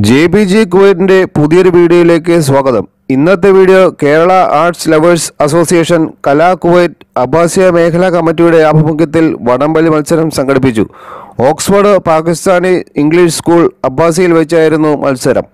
J B G കുവൈറ്റിൻ്റെ പുതിയൊരു വീഡിയോയിലേക്ക് സ്വാഗതം ഇന്നത്തെ video Kerala arts lovers association Kala Kuwait Abbasiya മേഖലാ കമ്മിറ്റിയുടെ ആഭിമുഖ്യത്തിൽ വടംവലി മത്സരം സംഘടിപ്പിച്ചു ഓക്സ്ഫോർഡ് പാകിസ്ഥാനി ഇംഗ്ലീഷ് സ്കൂൾ അബ്ബാസിയിൽ വെച്ചായിരുന്നു മത്സരം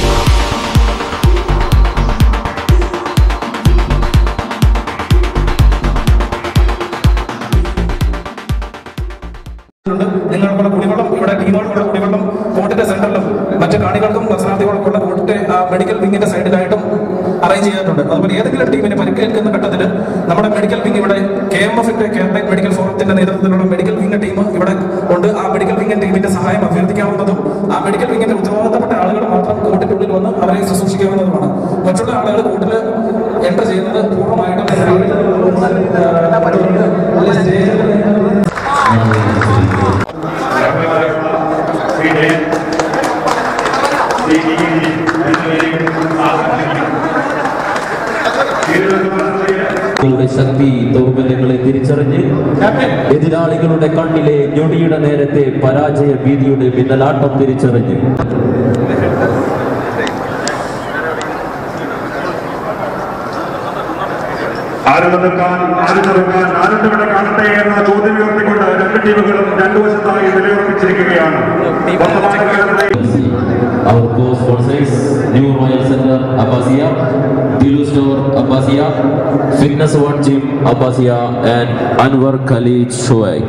ഉണ്ട് നിങ്ങൾക്കുള്ള കുടിവെള്ളം ഇവിടെ ടീമുകൾക്കുള്ള കുടിവെള്ളം കോർട്ടിന്റെ സെന്ററിലും മറ്റ് കാണികൾക്കും മത്സരാർത്ഥികൾക്കുള്ള കോർട്ടിന്റെ ആ, മെഡിക്കൽ വിങ്ങിന്റെ സൈഡിലായിട്ടും അറേഞ്ച് ചെയ്തിട്ടുണ്ട് അതുപോലെ ഏതെങ്കിലും ടീമിന് പരിക്കേൽക്കുന്ന ഘട്ടത്തിൽ നമ്മുടെ മെഡിക്കൽ വിങ് ഇവിടെ കെ എം എഫിന്റെ കേരള മെഡിക്കൽ ഫോറത്തിന്റെ നേതൃത്വത്തിലുള്ള മെഡിക്കൽ വിങ് ടീം ഇവിടെ ഉണ്ട് ആ മെഡിക്കൽ വിങ് ടീമിന്റെ സഹായം അഭ്യർത്ഥിക്കാവുന്നതും ആ മെഡിക്കൽ വിങ്ങിന്റെ ഉത്തരവാദിത്തപ്പെട്ട ആളുകൾ മാത്രം കോർട്ടിന്റെ ഉള്ളിൽ വന്ന് അവരെ ശുശ്രൂഷിക്കാവുന്നതുമാണ് മറ്റുള്ള ആളുകൾ കോർട്ടിൽ എൻ്റർ ചെയ്യുന്നത് പൂർണ്ണമായിട്ടും ങ്ങളുടെ ശക്തി ദൗർബല്യങ്ങളെ തിരിച്ചറിഞ്ഞ് എതിരാളികളുടെ കണ്ണിലെ ഞൊടിയുടെ നേരത്തെ പരാജയ ഭീതിയുടെ മിന്നലാട്ടം തിരിച്ചറിഞ്ഞ് ആരും എതിർക്കാൻ ആരും ചെറുക്കാൻ ആരും ഇവിടെ കാണട്ടെ എന്ന ചോദ്യം ഉയർത്തിക്കൊണ്ട് രണ്ട് ടീമുകളും രണ്ടു വശത്തായി നിലയുറപ്പിച്ചിരിക്കുകയാണ് വർത്തമാനകാലത്തെ Our co-sponsors, New Royal Center Abbasia, Dilu Store Abbasia, Fitness One Gym Abbasia, and Anwar Khalid Shoaik.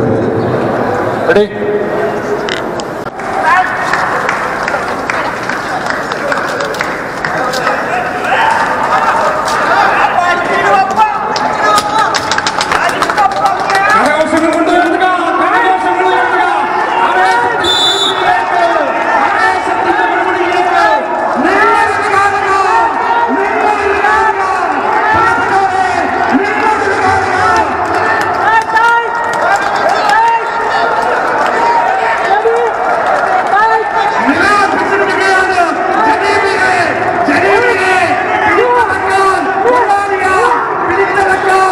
കരഘോഷങ്ങൾ കൊണ്ടുവരുക കരഘോഷങ്ങൾ ഉയർത്തുക ആവേശത്തിന്റെ മുകളിലേക്ക് ആവേശത്തിന്റെ മുകളിലേക്ക് നിങ്ങളൊരു കാണുക നിങ്ങളൊരു കാണുക പ്രിയപ്പെട്ടവരെ നിങ്ങളൊരു കാണുക നിരാശപ്പെട്ടിരിക്കുകയാണ് ജനീബിനെ ജനീബിനെ പിടിച്ചടക്കാൻ പോരാളിയ പിടിച്ചടക്കാൻ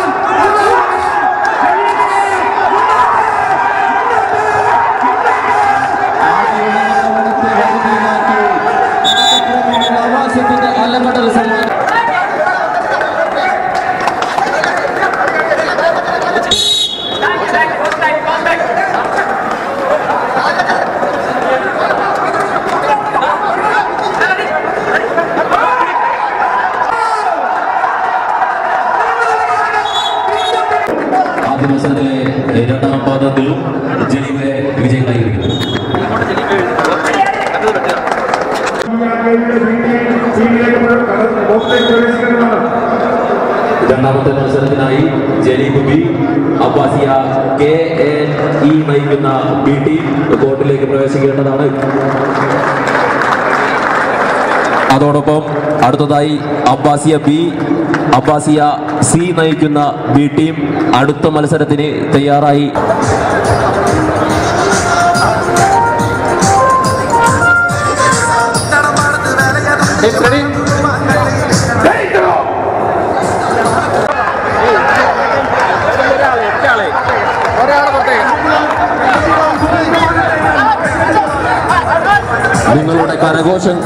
ആദ്യ മത്സരത്തിലെ രണ്ടാം പാദത്തിലും ജലീബെ വിജയികളായിരിക്കുന്നു രണ്ടാമത്തെ മത്സരത്തിനായി Jleeb B Abbasiya K N E നയിക്കുന്ന ബി ടീം കോർട്ടിലേക്ക് പ്രവേശിക്കേണ്ടതാണ് അതോടൊപ്പം അടുത്തതായി അബ്ബാസിയ ബി അബ്ബാസിയ സി നയിക്കുന്ന ബി ടീം അടുത്ത മത്സരത്തിന് തയ്യാറായി നിങ്ങളുടെ കരഘോഷം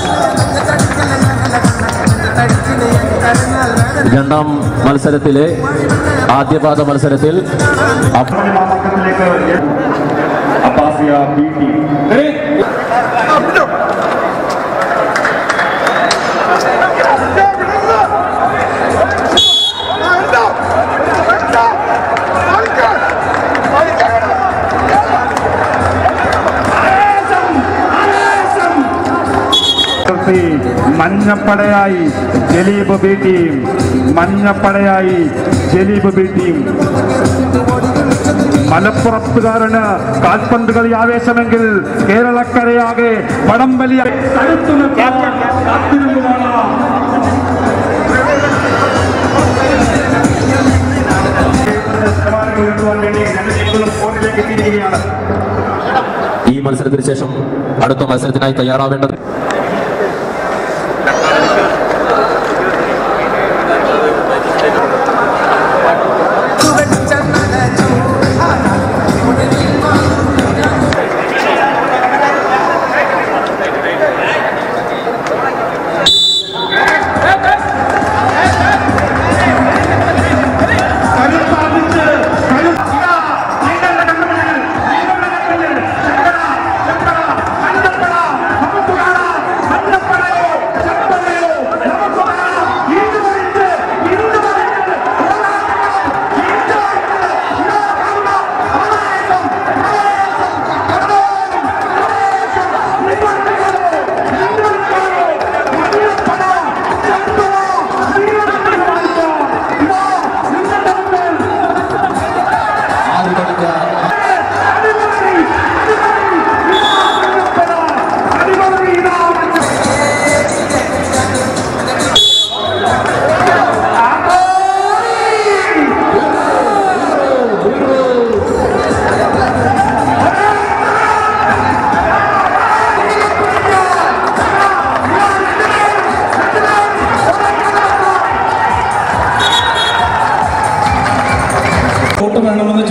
രണ്ടാം മത്സരത്തിലെ ആദ്യപാദ മത്സരത്തിൽ അബ്- മാസത്തിലേക്ക് അബ്ബാസിയ ബി ടി മഞ്ഞപ്പടയായി ജലീബ് ബി ടീം മഞ്ഞപ്പടയായി ജലീബ് ബി ടീം മലപ്പുറത്തുകാരന് കാൽപന്ത് കളി ആവേശമെങ്കിൽ കേരളക്കരയാകെ വടംവലി തടുത്തു നിർത്താൻ കാത്തിരുന്നതാണ് ശതമാനങ്ങൾ ഉയർത്തുവാൻ വേണ്ടി രണ്ട് ടീമുകളും കോർട്ടിലേക്ക് എത്തിയിരിക്കുകയാണ് ഈ മത്സരത്തിന് ശേഷം അടുത്ത മത്സരത്തിനായി തയ്യാറാവേണ്ടത്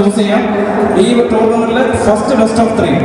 ചൂസ് ചെയ്യാം ഈ ടൂർണമെന്റിലെ ഫസ്റ്റ് ബെസ്റ്റ് ഓഫ് ത്രീ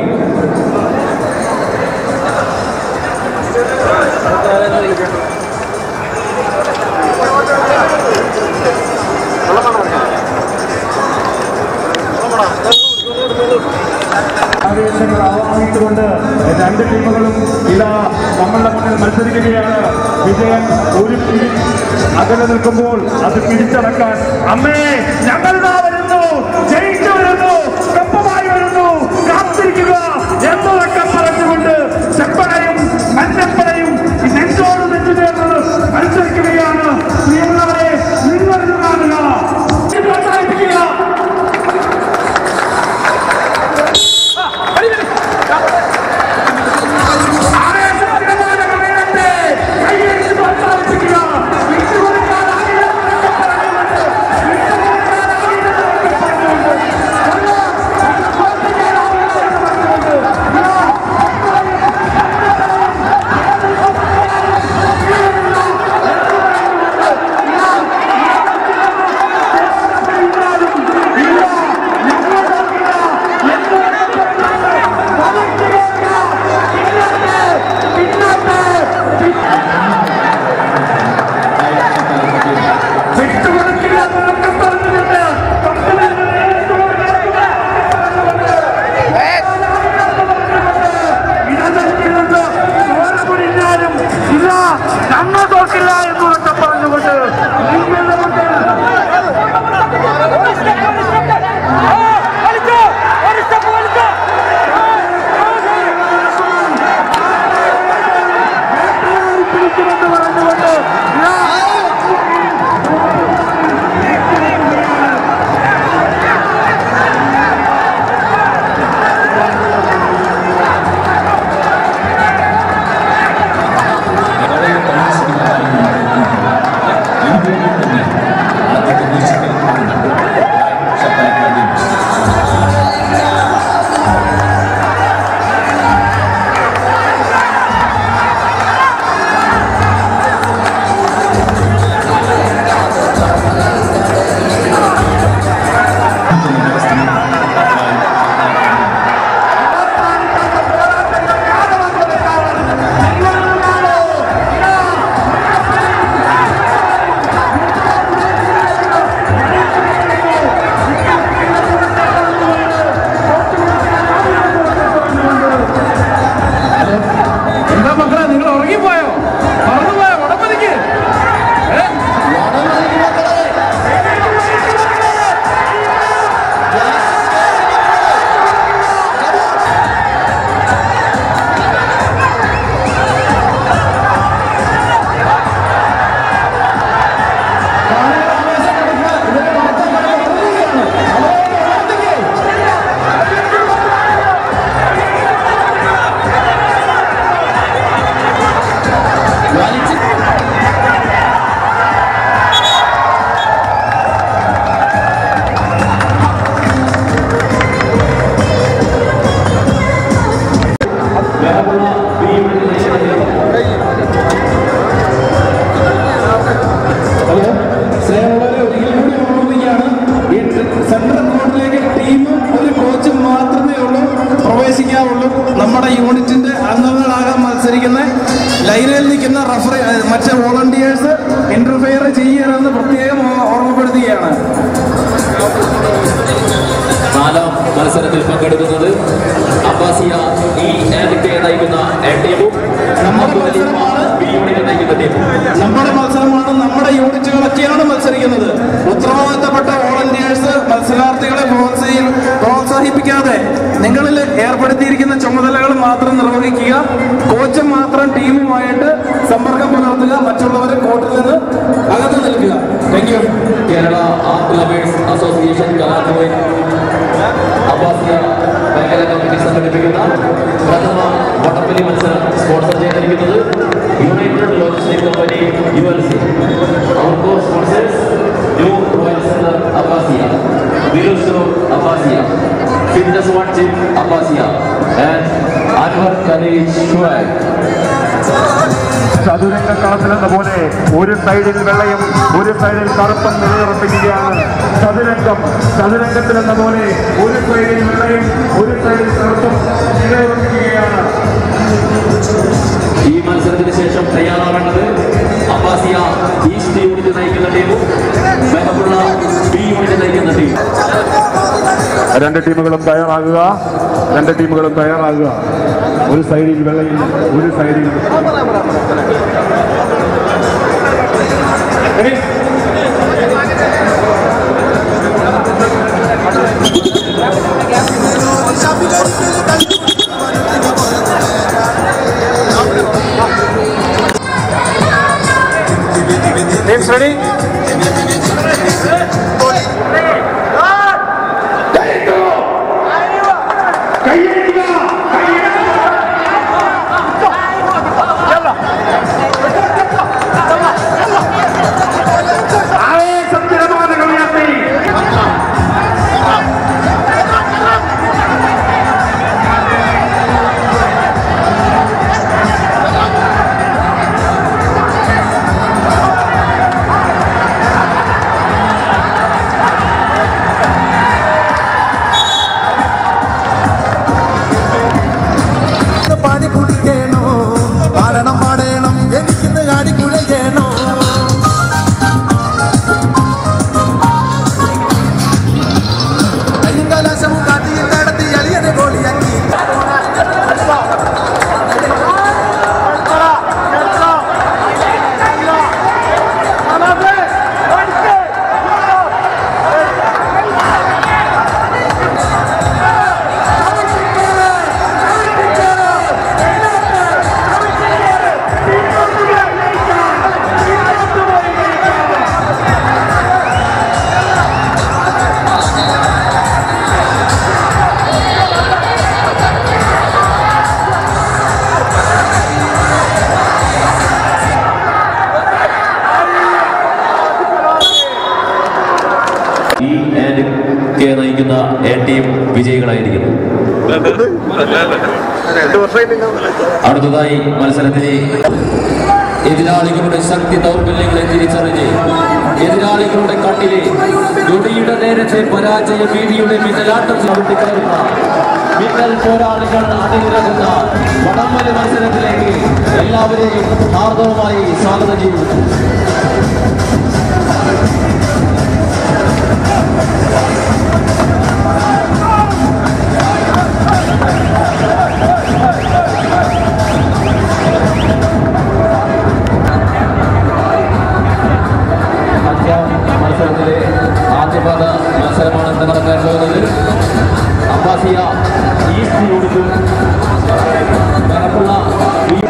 ആവേശങ്ങൾ ആവാഹിച്ചുകൊണ്ട് രണ്ട് ടീമുകളും ഇതാ നമ്മളുടെ മുന്നിൽ മത്സരിക്കുകയാണ് വിജയം ഒരു പിടി അകലെ നിൽക്കുമ്പോൾ അത് പിടിച്ചടക്കാൻ അമ്മേ ഞങ്ങൾ ദാ വരുന്നു ജയിച്ചു വരുന്നു കപ്പമായി വരുന്നു കാത്തിരിക്കുക എന്നതൊക്കെ പറഞ്ഞുകൊണ്ട് ചെപ്പടയും മഞ്ഞപ്പടയും നെഞ്ചോട് നെഞ്ചു ചേർന്ന് മത്സരിക്കുകയാണ് പ്രിയമുള്ളവരെ നിങ്ങൾ ഇത് കാണുക ഇത് പ്രോത്സാഹിപ്പിക്കുക ആവേശകരമായ സമയത്തെ കൈയടിച്ച് പ്രോത്സാഹിപ്പിക്കുക. വിട്ടുകൊടുക്കാൻ ആകില്ലെന്നൊക്കെ പറഞ്ഞുകൊണ്ട്, വിട്ടുകൊടുക്കാൻ ആകില്ലെന്നൊക്കെ പറഞ്ഞുകൊണ്ട്, അല്ല, വിട്ടുകൊടുക്കാൻ ആകില്ലെന്നൊക്കെ പറഞ്ഞുകൊണ്ട്, ഇതാ, ഇല്ല, ഞങ്ങൾ നോക്കില്ല, എന്നൊക്കെ പറഞ്ഞുകൊണ്ട്, വളർത്തുകയില്ല, ഇന്നത്തെ, പിന്നത്തെ, വിട്ടുകൊടുക്കില്ല എന്നൊക്കെ പറഞ്ഞുകൊണ്ട് കമ്പനിയുടെ നേതൃത്വം ഇടതെറ്റിരുന്ന് ചോര പൊടിഞ്ഞാലും ഇല്ല ഞങ്ങൾ തോക്കില്ല എന്നൊക്കെ പറഞ്ഞുകൊണ്ട് നിങ്ങളുടെ മുന്നിൽ പിടിക്കുമെന്ന് പറഞ്ഞുകൊണ്ട് ഇതാ എന്താ മക്കളെ നിങ്ങൾ ഉറങ്ങിപ്പോയോ മറന്നുപോയോ ഉടമ്പതിക്ക് ഹലോ സ്നേഹമുള്ളവരെ ഒരിക്കൽ കൂടി ഓർമ്മിപ്പിക്കുകയാണ് ഈ സെൻട്രൽ കോർട്ടിലേക്ക് ടീമും ഒരു കോച്ചും മാത്രമേ ഉള്ളൂ പ്രവേശിക്കാവുള്ളൂ നമ്മുടെ യൂണിറ്റിന്റെ അംഗങ്ങളാകാൻ മത്സരിക്കുന്ന ലൈനിൽ നിൽക്കുന്ന റഫറി മറ്റ് വോളണ്ടിയേഴ്സ് ഇന്റർഫെയർ ചെയ്യണമെന്ന് പ്രത്യേകം ഓ- ഓർമ്മപ്പെടുത്തുകയാണ് നാലാം മത്സരത്തിൽ പങ്കെടുക്കുന്നത് അബ്ബാസിയ ഇ ആൻഡ് കെ നയിക്കുന്ന എ ടീമും നമ്മുടെ മത്സരമാണ് ബി യൂണിറ്റ് നയിക്കുന്ന ടീമും നമ്മുടെ മത്സരമാണ് നമ്മുടെ യൂണിറ്റുകളൊക്കെയാണ് മത്സരിക്കുന്നത് ഉത്തരവാദിത്തപ്പെട്ട വോളണ്ടിയേഴ്സ് മത്സരാർത്ഥികളെ പ്രോത്സാഹി പ്രോത്സാഹിപ്പിക്കാതെ നിങ്ങളിൽ ഏർപ്പെടുത്തിയിരിക്കുന്ന ചുമതലകൾ മാത്രം നിർവഹിക്കുക കോച്ചും മാത്രം ടീമുമായിട്ട് സമ്പർക്കം പുലർത്തുക മറ്റുള്ളവരെ കോർട്ടിൽ നിന്ന് അകത്ത് നിൽക്കുക thank you Kerala art lovers association Kalabhavan Abbasiya മേഖല കമ്മിറ്റി സംഘടിപ്പിക്കുന്ന പ്രഥമ വടംവലി മത്സരം സ്പോൺസർ ചെയ്തിരിക്കുന്നത് united logistic company U L C our co sponsors new royal centre Abbasiya വിലു store Abbasiya fitness one gym Abbasiya and Anwar Khaleel Shuaib ചതുരംഗ കളത്തിലെന്ന പോലെ ഒരു സൈഡിൽ വെള്ളയും ഒരു സൈഡിൽ കറുപ്പും നിലയുറപ്പിക്കുകയാണ് ചതുരംഗം ചതുരംഗത്തിൽ എന്ന പോലെ ഒരു സൈഡിൽ വെള്ളയും ഒരു സൈഡിൽ കറുത്തും നിലനിർത്തുകയാണ് ഈ മത്സരത്തിന് ശേഷം തയ്യാറാവേണ്ടത് അബ്ബാസിയ ഈസ്റ്റ് യൂണിറ്റ് നയിക്കുന്ന ടീമും മെഹബുള്ള ബി യൂണിറ്റ് നയിക്കുന്ന ടീം രണ്ട് ടീമുകളും തയ്യാറാകുക രണ്ട് ടീമുകളും തയ്യാറാകുക ഒരു സൈഡിൽ വെള്ളയിൽ ഒരു സൈഡിൽ ആവേശം തിരമാലകൾ ഉയർത്തി പാടി കുടിക്കണോ പാടണം പാടണം എനിക്കിന്ന് കാടി കുഴയണോ കയ്യും കലാശവും കാട്ടിയിൽ നടത്തി അളിയനെ ഗോളിയാക്കി ഈ ആൻഡ് കെ നയിക്കുന്ന എ ടീം വിജയികളായിരിക്കുന്നു അടുത്തതായി മത്സരത്തിന് എതിരാളികളുടെ ശക്തി ദൗർബല്യങ്ങളെ തിരിച്ചറിഞ്ഞ് എതിരാളികളുടെ കണ്ണിലെ ഞൊടിയുടെ നേരത്തെ പരാജയ ഭീതിയുടെ മിന്നലാട്ടം ചവിട്ടിക്കയറുന്ന മിന്നൽ പോരാളികൾ അണിനിരക്കുന്ന വടംവലി മത്സരത്തിലേക്ക് എല്ലാവരെയും ഹാർദവമായി സ്വാഗതം ചെയ്യുന്നു അഞ്ചാം മത്സരത്തിലെ ആദ്യപാദ മത്സരമാണ് ഇന്ന് നടക്കാൻ പോകുന്നത് അബ്ബാസിയ ഈസ്റ്റ് യൂണിറ്റും മലപ്പുള്ള ബി-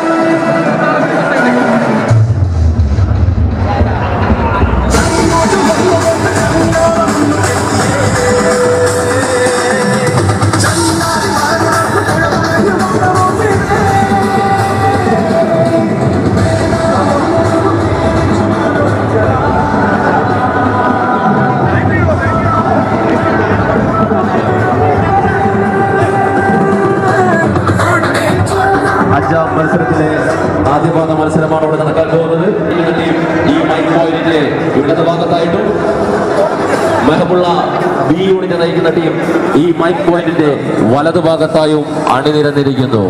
അഞ്ചാം മത്സരത്തിലെ ആദ്യപാദ മത്സരമാണ് ഇവിടെ നടക്കാൻ പോകുന്നത് ഈ ടീം ഈ മൈക്ക് പോയിന്റിന്റെ ഇടത് ഭാഗത്തായിട്ടും മെഹബുള്ള ബി യൂണിറ്റ് നയിക്കുന്ന ടീം ഈ മൈക്ക് പോയിന്റിന്റെ വലതു ഭാഗത്തായും അണിനിരന്നിരിക്കുന്നു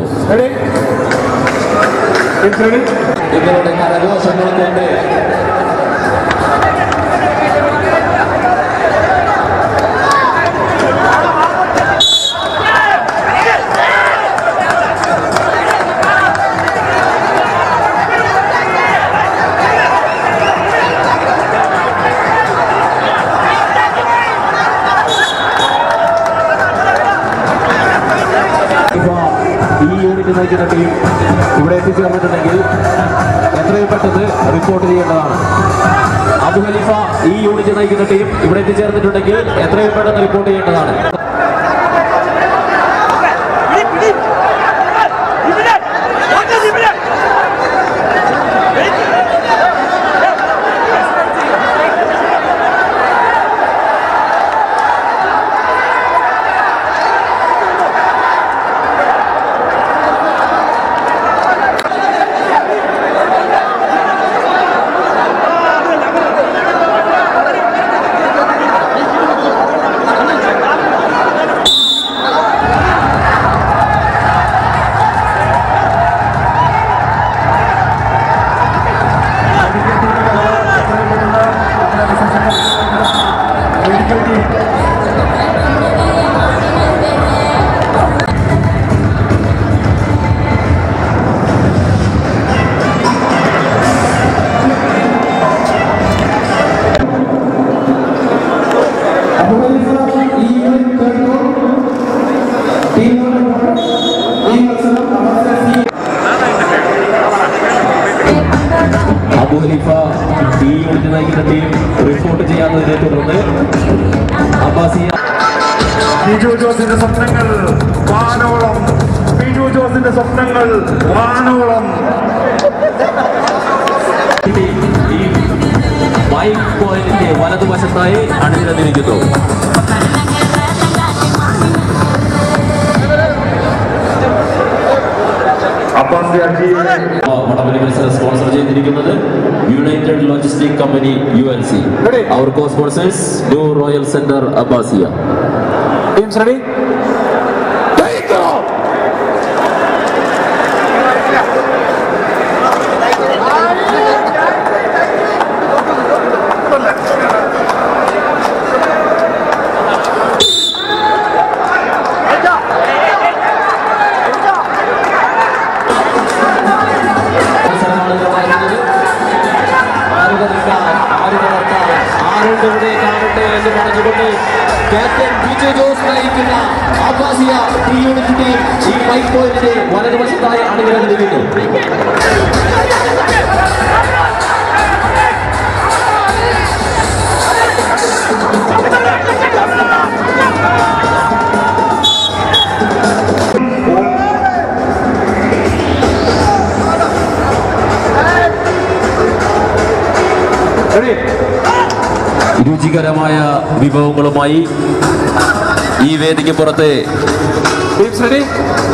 ഇവരുടെ കരഘോഷങ്ങൾ കൊണ്ട് ഇപ്പൊ ഈ യൂണിറ്റ് നയിക്കുന്ന ടീം ഇവിടെ എത്തിച്ചേർന്നിട്ടുണ്ടെങ്കിൽ എത്രയും പെട്ടെന്ന് റിപ്പോർട്ട് ചെയ്യേണ്ടതാണ് അബു ഖലീഫ ഈ യൂണിറ്റ് നയിക്കുന്ന ടീം ഇവിടെ എത്തിച്ചേർന്നിട്ടുണ്ടെങ്കിൽ എത്രയും പെട്ടെന്ന് റിപ്പോർട്ട് ചെയ്യേണ്ടതാണ് അബു ഹലീഫ ഈ യൂണിറ്റ് നയിക്കുന്ന ടീം റിപ്പോർട്ട് ചെയ്യാത്തതിനെ തുടർന്ന് അബ്ബാസിയ ബിജു ജോസിന്റെ സ്വപ്നങ്ങൾ വാനോളം ബിജു ജോസിന്റെ സ്വപ്നങ്ങൾ വാനോളം ടീം ഈ മൈക്ക് പോയിന്റിന്റെ വലതുവശത്തായി അണിനിരന്നിരിക്കുന്നു അബ്ബാസി അജി വടംവലി മത്സരം സ്പോൺസർ ചെയ്തിരിക്കുന്നത് united logistic company U L C our co sponsors new royal centre Abbasiya teams ready മത്സരമാണ് ഇവിടെ നടക്കുന്നത്. ആരുടെ നിൽക്കാം, ആരുടെ നിർത്താം, ആരുടെ ഇവിടെ കാണട്ടെ എന്ന് പറഞ്ഞുകൊണ്ട് ക്യാപ്റ്റൻ ബിജു ജോസ് നയിക്കുന്ന അബ്ബാസിയ ടി യൂണിറ്റ് ടീം ഈ മൈക്ക് പോയിന്റിന്റെ വലതുവശത്തായി അണിനിരന്നിരിക്കുന്നു രുചികരമായ വിഭവങ്ങളുമായി ഈ വേദിക്ക് പുറത്ത് ടീംസ് റെഡി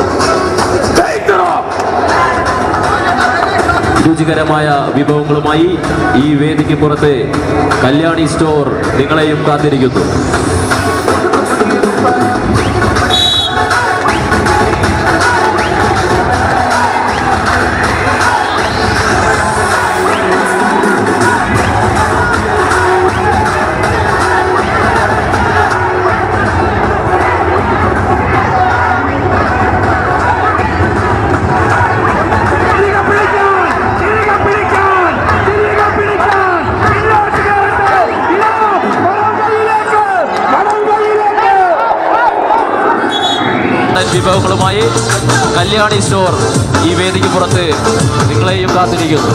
രുചികരമായ വിഭവങ്ങളുമായി ഈ വേദിക്ക് പുറത്ത് കല്യാണി സ്റ്റോർ നിങ്ങളെയും കാത്തിരിക്കുന്നു വിഭവങ്ങളുമായി കല്യാണി സ്റ്റോർ ഈ വേദിക്ക് പുറത്ത് നിങ്ങളെയും കാത്തിരിക്കുന്നു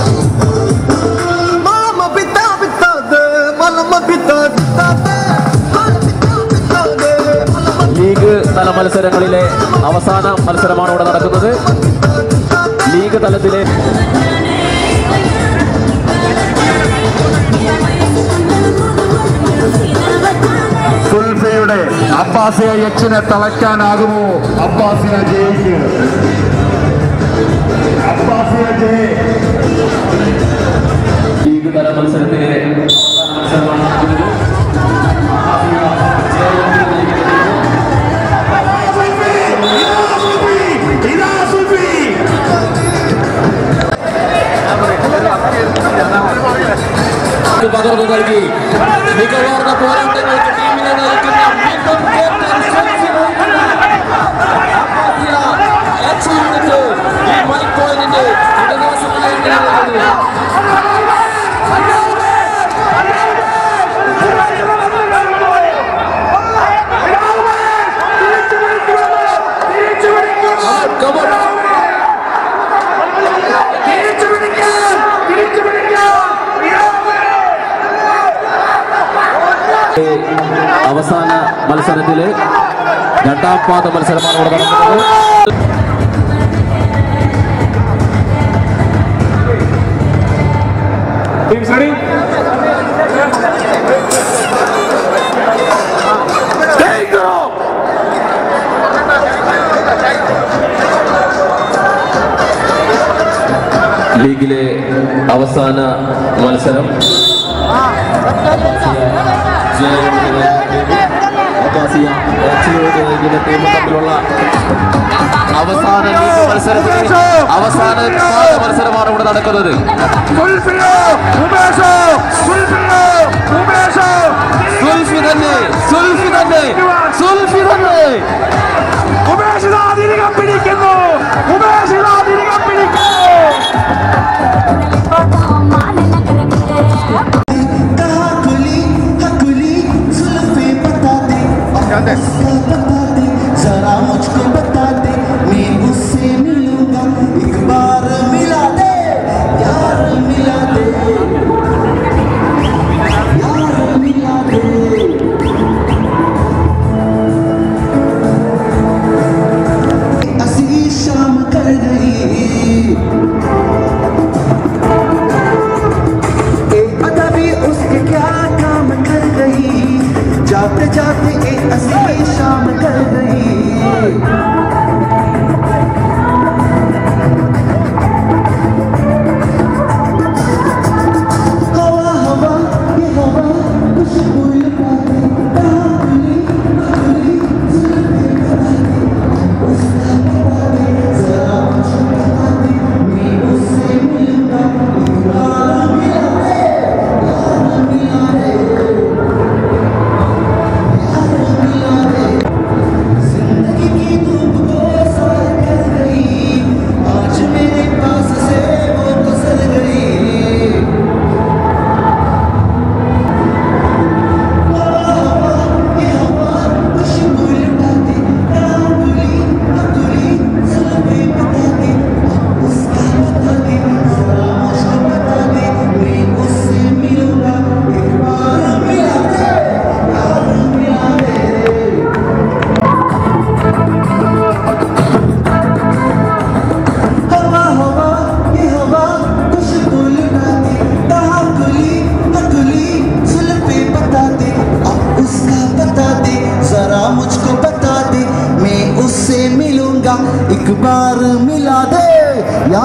Mama pita pita de, mama pita pita de, mama pita pita de, mama league തല മത്സരങ്ങളിലെ അവസാന മത്സരമാണ് ഇവിടെ നടക്കുന്നത് ലീഗ് തലത്തിലെ സുൽഫയുടെ അബ്ബാസിയ യക്ഷിനെ തളയ്ക്കാനാകുമോ അബ്ബാസിയ ജയിക്ക് അബ്ബാസിയ ജയ് ലീഗ് തല മത്സരത്തിലെ അവസാന മത്സരമാണ് നടക്കുന്നത് പകർന്നു നൽകി മികവാർന്ന പോരാട്ടങ്ങൾക്ക് ടീമിനെ നയിക്കുന്ന വീണ്ടും ക്യാപ്റ്റൻ സെൽഫി വഹിക്കുന്ന അബ്ബാസിയ എച്ച് യൂണിറ്റ് ഈ മൈക്ക് പോയിന്റിന്റെ ഇടതുവശത്തായി നിലകൊള്ളുന്നു. Come on. അവസാന മത്സരത്തില് രണ്ടാം പാദ മത്സരമാണ് ഇവിടെ നടക്കുന്നത് ടീംസ് റെഡി ലീഗിലെ അവസാന മത്സരം അബ്ബാസിയ എച്ച് ലീഗിലെ ടീമും തമ്മിലുള്ള അവസാന ലീഗ് മത്സരത്തിൽ അവസാന പാദ മത്സരമാണ് ഇവിടെ നടക്കുന്നത് സുൽഫി തന്നെ സുൽഫി തന്നെ സുൽഫി തന്നെ പിടിക്കുന്നു പിടിക്കുന്നു हकुली हकुली जुल्फे बता दे बता दे जरा मुझको बता दे मैं उससे मिलूंगा एक बार मिला दे यार मिला दे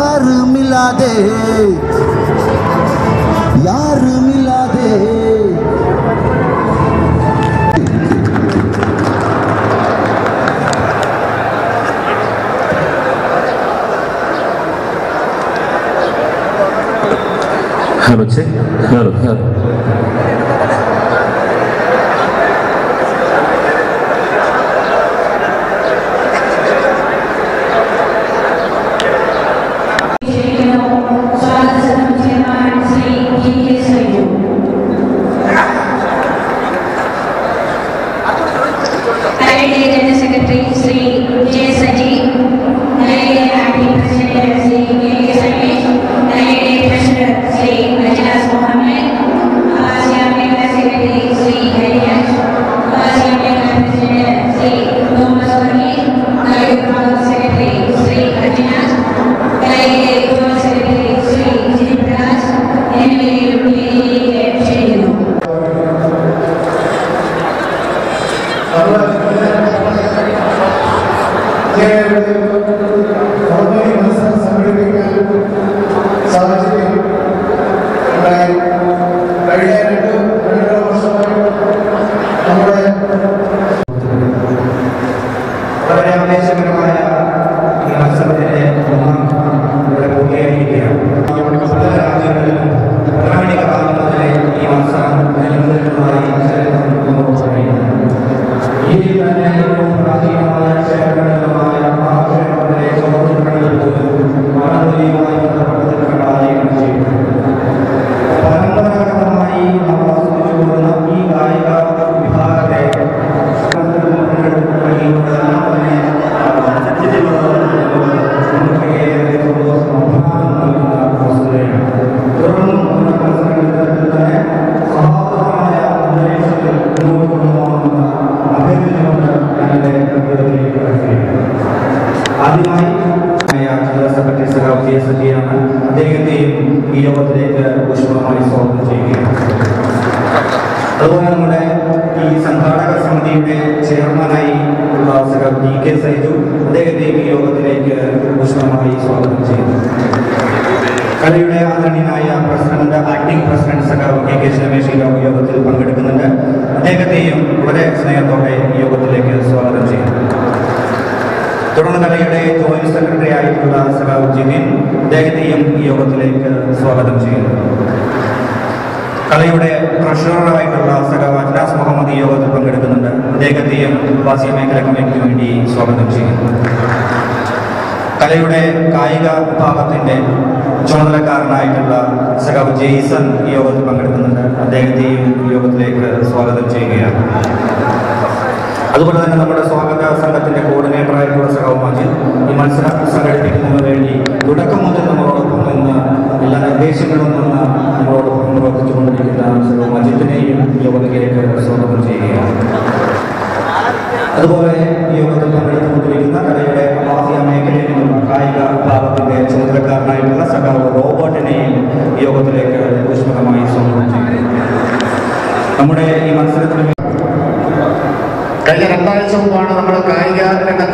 यार मिला दे यार मिला दे হ্যালো চেক হ্যালো হ্যালো സ്വാഗത സംഘം chairman Shri G K Saiju കലയുടെ general secretary Shri J Saji കലയുടെ acting president Shri K K Sameesh കലയുടെ പ്രസിഡന്റ് ശ്രീ അജ്ലാസ് മുഹമ്മദ് ആസിയ മേഖല സെക്രട്ടറി ശ്രീ ഹരിയാഷ് ആസിയ മേഖല പ്രസിഡന്റ് ശ്രീ തോമസ് വർഗീസ് കലയുടെ വിഭാഗം സെക്രട്ടറി ശ്രീ അജ്നാസ് കലയുടെ ജോയിന്റ് സെക്രട്ടറി ശ്രീ ജിതിൻ പ്രകാശ് എന്നിവരെയും വേദിയിലേക്ക് ക്ഷണിക്കുന്നു സാഹചര്യം ഉണ്ടായി കഴിഞ്ഞ രണ്ട് രണ്ടര വർഷമായി നമ്മുടെ വളരെ ആവേശകരമായ ഈ മത്സരത്തിന്റെ ഒന്നാം ഇവിടെ പൂർത്തിയായിരിക്കുകയാണ് പല രാജ്യങ്ങളിലും പൗരാണിക കാലം മുതലേ ഈ മത്സരം നിലനിൽക്കുന്നതായി ചരിത്രം നമുക്ക് കഴിയുന്നു ഇന്ത്യയിൽ തന്നെ ഏറ്റവും പ്രാചീനമായ ക്ഷേത്രങ്ങളിലുമായ മഹാക്ഷേത്രത്തിലെ ചോദ്യങ്ങളിൽ പോലും മണമൊലിയുമായി ബന്ധപ്പെട്ടിട്ടുള്ളതായി ചെയ്തിട്ടുണ്ട് പരമ്പരാഗതമായി നമ്മൾ ആസ്വദിച്ചു പോകുന്ന ഈ കായിക വിഭാഗത്തെ ആദ്യമായി ജനറൽ സെക്രട്ടറി സഖാവ് ജെ സജിയാണ് അദ്ദേഹത്തെയും ഈ യോഗത്തിലേക്ക് ഊഷ്മളമായി സ്വാഗതം ചെയ്യുകയാണ് അതുപോലെ നമ്മുടെ ഈ സംഘാടക സമിതിയുടെ ചെയർമാനായി ഉള്ള സഖാവ് ജി കെ സൈജു അദ്ദേഹത്തെയും ഈ യോഗത്തിലേക്ക് ഊഷ്മളമായി സ്വാഗതം ചെയ്യുന്നു കലയുടെ ആദരണീയനായ പ്രസിഡന്റ് ആക്ടിംഗ് പ്രസിഡന്റ് സഖാവ് കെ കെ ശരമേഷ് ഈ യോഗത്തിൽ പങ്കെടുക്കുന്നുണ്ട് അദ്ദേഹത്തെയും വളരെ സ്നേഹത്തോടെ ഈ യോഗത്തിലേക്ക് സ്വാഗതം ചെയ്യുന്നു തുടർന്ന് കലയുടെ ജോയിന്റ് സെക്രട്ടറി ആയിട്ടുള്ള സഖാവ് ജിതിൻ അദ്ദേഹത്തെയും ഈ യോഗത്തിലേക്ക് സ്വാഗതം ചെയ്യുന്നു കലയുടെ ട്രഷററായിട്ടുള്ള സഖാവ് അജ്നാസ് മുഹമ്മദ് ഈ യോഗത്തിൽ പങ്കെടുക്കുന്നുണ്ട് അദ്ദേഹത്തെയും വാസി മേഖല കമ്മിറ്റിക്ക് വേണ്ടി സ്വാഗതം ചെയ്യുന്നു കലയുടെ കായിക വിഭാഗത്തിന്റെ ചുമതലക്കാരനായിട്ടുള്ള സഖാവ് ജെയ്സൺ ഈ യോഗത്തിൽ പങ്കെടുക്കുന്നുണ്ട് അദ്ദേഹത്തെയും ഈ യോഗത്തിലേക്ക് സ്വാഗതം ചെയ്യുകയാണ് അതുപോലെ തന്നെ നമ്മുടെ സ്വാഗത സംഘത്തിന്റെ കോർഡിനേറ്റർ ആയിട്ടുള്ള സഖാവ് മജിദ് ഈ മത്സരം സംഘടിപ്പിക്കുന്നതിന് വേണ്ടി തുടക്കം മുതൽ നമ്മളോടൊപ്പം നിന്ന് എല്ലാ നിർദ്ദേശങ്ങളും നിന്ന് നമ്മളോടൊപ്പം പ്രവർത്തിച്ചുകൊണ്ടിരിക്കുന്ന സഖാവ് മജിദിനെയും ഈ യോഗത്തിലേക്ക് സ്വാഗതം ചെയ്യുകയാണ് അതുപോലെ ഈ യോഗത്തിൽ പങ്കെടുത്തുകൊണ്ടിരിക്കുന്ന കലയുടെ അമാഫിയ മേഖലയിൽ നിന്നുള്ള കായിക വിഭാഗത്തിന്റെ ചുമതലക്കാരനായിട്ടുള്ള സഖാവ് റോബോട്ടിനെയും ഈ യോഗത്തിലേക്ക് ഊഷ്മളമായി സ്വാഗതം ചെയ്യുന്നു നമ്മുടെ ഈ മത്സരത്തിന് കഴിഞ്ഞ രണ്ടാഴ്ച മുമ്പാണ് നമ്മൾ കായിക രംഗത്ത്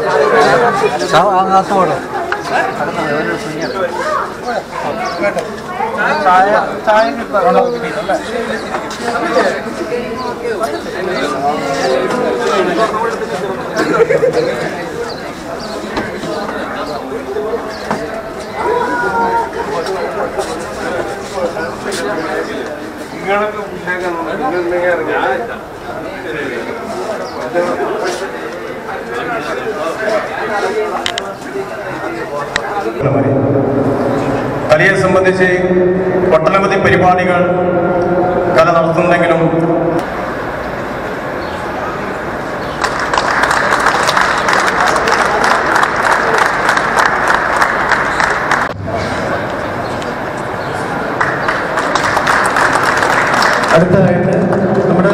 കലയെ സംബന്ധിച്ച് ഒട്ടനവധി പരിപാടികൾ കല നടത്തുന്നെങ്കിലും അടുത്തതായിട്ട് നമ്മുടെ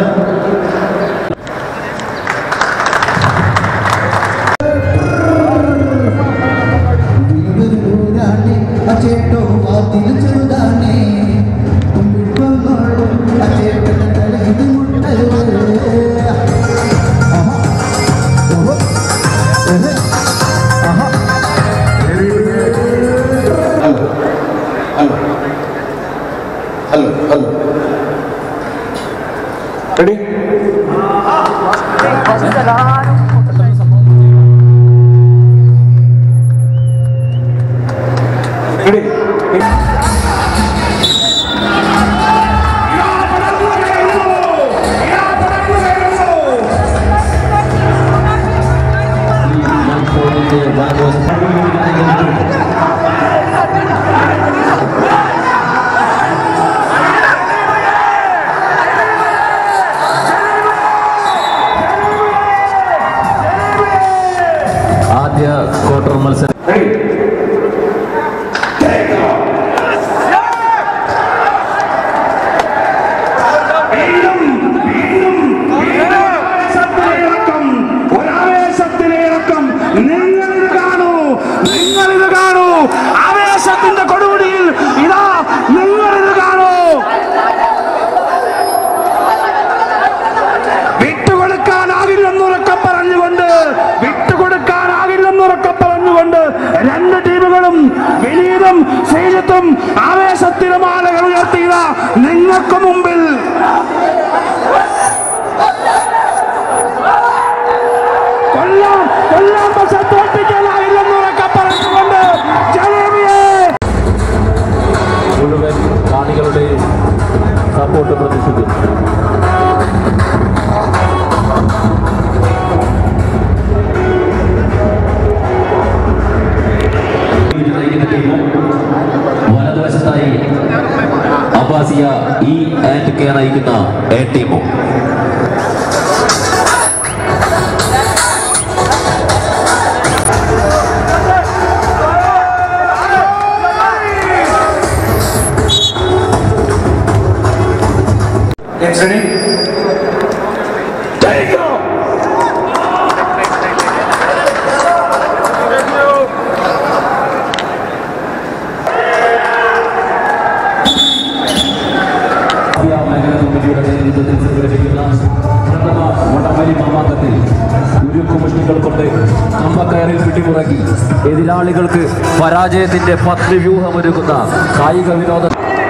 അച്ചേട്ടോ വാതിൽ ചെറുതാനേ കുമ്പിട്ടൊന്നോളൂ അച്ചേട്ടൻ്റെ തലയിൽ മുട്ടല് ആഹാ ഓഹോ ഏഹ് ആഹാ ഹലോ ഹലോ റെഡി റെഡി ആദ്യ ക്വാർട്ടർ മത്സരം ഒരാവേശത്തിലേറക്കം നിങ്ങളിത് കാണൂ നിങ്ങളിത് കാണൂ ആവേശത്തിന്റെ കൊടുമുടിയിൽ ഇതാ നിങ്ങളിത് കാണൂ വിട്ടുകൊടുക്കാനാകില്ലെന്നുറക്കം പറഞ്ഞുകൊണ്ട് വിട്ടുകൊടുക്കാനാകില്ലെന്നുറക്കം പറഞ്ഞുകൊണ്ട് രണ്ട് ടീമുകളും വിനീതം ശ്രീജിത്തും ആവേശത്തിരമാലകൾ ഉയർത്തിയത നിങ്ങൾക്ക് മുമ്പിൽ കൊല്ലാം കൊല്ലാം പക്ഷെ തോൽപ്പിക്കാനാകില്ലെന്നുറക്കം പറഞ്ഞുകൊണ്ട് ജലേബിയെ മുഴുവൻ കാണികളുടെ സപ്പോർട്ട് പ്രതീക്ഷിക്കുന്നു വലതുവശത്തായി അബ്ബാസിയ ഇ ആൻഡ് കെ നയിക്കുന്ന എ ടീമും It's ready. Take off. Asiya മേഖല കമ്മിറ്റിയുടെ നേതൃത്വത്തിൽ സംഘടിപ്പിക്കുന്ന പ്രഥമ വടംവലി മാമാങ്കത്തിൽ ഉരുക്കുമുഷ്ടികൾ കൊണ്ട് കമ്പക്കയറിൽ പിടിമുറക്കി എതിരാളികൾക്ക് പരാജയത്തിന്റെ പത്ത് വ്യൂഹമൊരുക്കുന്ന കായിക വിനോദ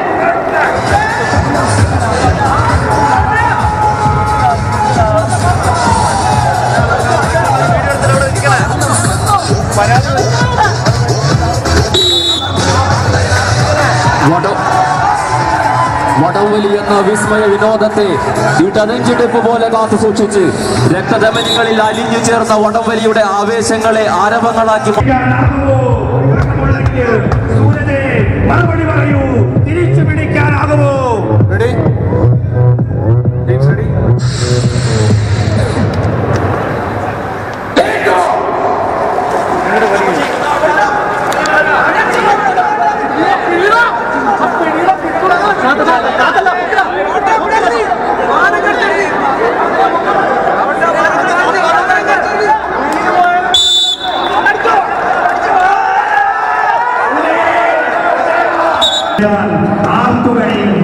വടം വടംവലി എന്ന വിസ്മയ വിനോദത്തെ ഇടനെഞ്ചിടിപ്പ് പോലെ കാത്തു സൂക്ഷിച്ച് രക്തധമനികളിൽ അലിഞ്ഞു ചേർന്ന വടംവലിയുടെ ആവേശങ്ങളെ ആരവങ്ങളാക്കി മാ- സൂര്യനെ മറുപടി പറയൂ തിരിച്ചു പിടിക്കാനാകുമോ റെഡി റെഡി ആർക്കു കഴിയും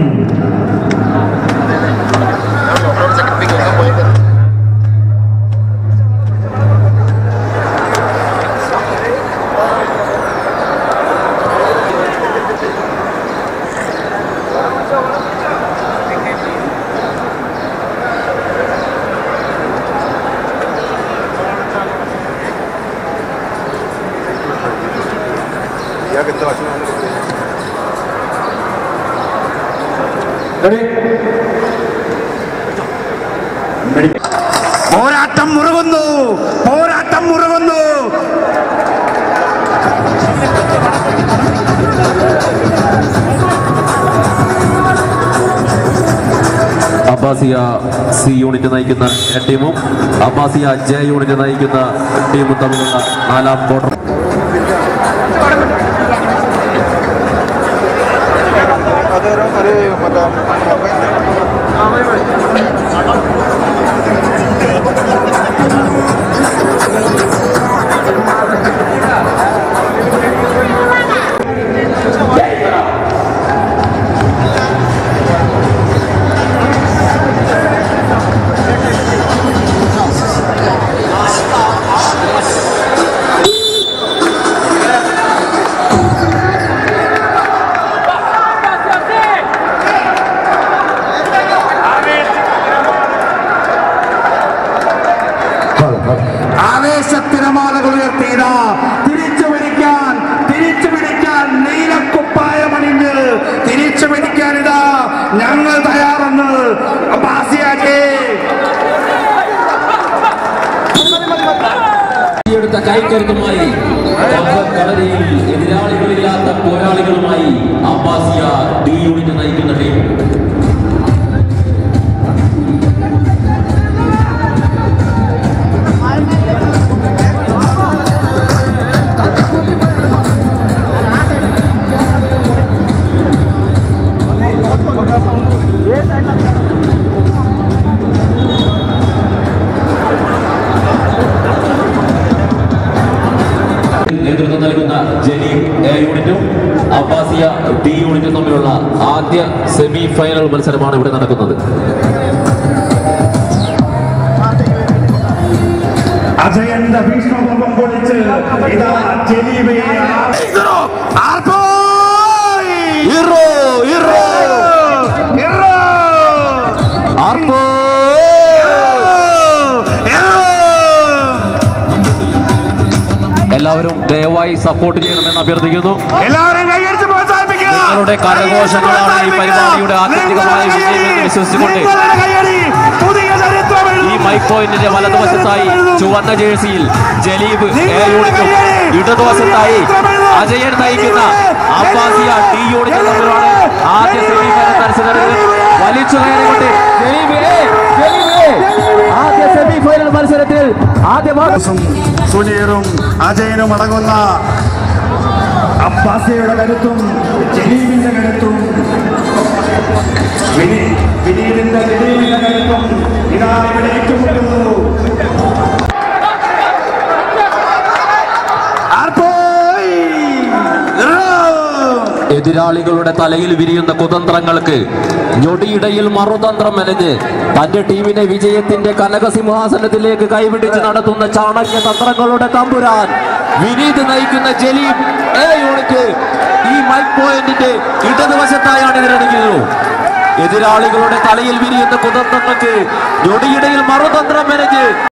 പോരാട്ടം മുറുകുന്നു പോരാട്ടം മുറുകുന്നു അബ്ബാസിയ സി യൂണിറ്റ് നയിക്കുന്ന എ ടീമും അബ്ബാസിയ ജെ യൂണിറ്റ് നയിക്കുന്ന ടീമും തമ്മിലുള്ള നാലാം ക്വാർട്ടർ അതൊരു ഒരു മറ്റേ കരുത്തുമായി കളരിയിൽ എതിരാളികളില്ലാത്ത പോരാളികളുമായി അബ്ബാസിയ ഡി യൂണിറ്റ് നയിക്കുന്ന ടീം നേതൃത്വം നൽകുന്ന ജലീം എ യൂണിറ്റും അബ്ബാസിയ ഡി യൂണിറ്റും തമ്മിലുള്ള ആദ്യ സെമി ഫൈനൽ മത്സരമാണ് ഇവിടെ നടക്കുന്നത് അജയന്റെ ഭീഷ്മപർവം പൊളിച്ച് ഇതാ ജലീബയെ എല്ലാവരും ദയവായി സപ്പോർട്ട് ചെയ്യണമെന്ന് അഭ്യർത്ഥിക്കുന്നു എല്ലാവരും കൈയടിച്ച് പ്രോത്സാഹിപ്പിക്കുക നിങ്ങളുടെ കരഘോഷങ്ങളാണ് ഈ പരിപാടിയുടെ ആത്യന്തികമായ വിജയം എന്ന് വിശ്വസിച്ചുകൊണ്ട് നിങ്ങളുടെ കയ്യടി പുതിയ ചരിത്രം എഴുതും. ഈ മൈക്ക് പോയിന്റിന്റെ വലതുവശത്തായി ചുവന്ന ജേഴ്സിയിൽ ജലീബ് എ യൂണിറ്റും ഇടതുവശത്തായി അജയൻ നയിക്കുന്ന അബ്ബാസിയ ഡി യൂണിറ്റും തമ്മിലാണ് ആദ്യ സെമി ഫൈനൽ മത്സരത്തിൽ വലിച്ചു കയറിക്കൊണ്ട് ജലീബ് എ, ജലീബ് എ. ആദ്യ സെമി ഫൈനൽ മത്സരത്തിൽ ആദ്യമായി സുനീറും അജയനും അടങ്ങുന്ന അബ്ബാസിയുടെ കരുത്തും ജലീബിന്റെ കരുത്തും വിനി- വിനീതിന്റെ ജലീബിന്റെ കരുത്തും ഇതാ ഇവിടെ ഏറ്റുമുട്ടുന്നു ആർപ്പോയ്! ഇറോ! എതിരാളികളുടെ തലയിൽ വിരിയുന്ന കുതന്ത്രങ്ങൾക്ക് ഞൊടിയിടയിൽ മറുതന്ത്രം മെനഞ്ഞ് തന്റെ ടീമിനെ വിജയത്തിന്റെ കനകസിംഹാസനത്തിലേക്ക് കൈപിടിച്ച് നടത്തുന്ന ചാണക്യ തന്ത്രങ്ങളുടെ തമ്പുരാൻ വിനീത് നയിക്കുന്ന ജലീം എ യൂണിറ്റ് ഈ മൈക്ക് പോയിന്റിന്റെ ഇടതുവശത്തായാണ് ഇതിരണിക്കുന്നത് എതിരാളികളുടെ തലയിൽ വിരിയുന്ന കുതന്ത്രങ്ങൾക്ക് ഞൊടിയിടയിൽ മറുതന്ത്രം മെനഞ്ഞ്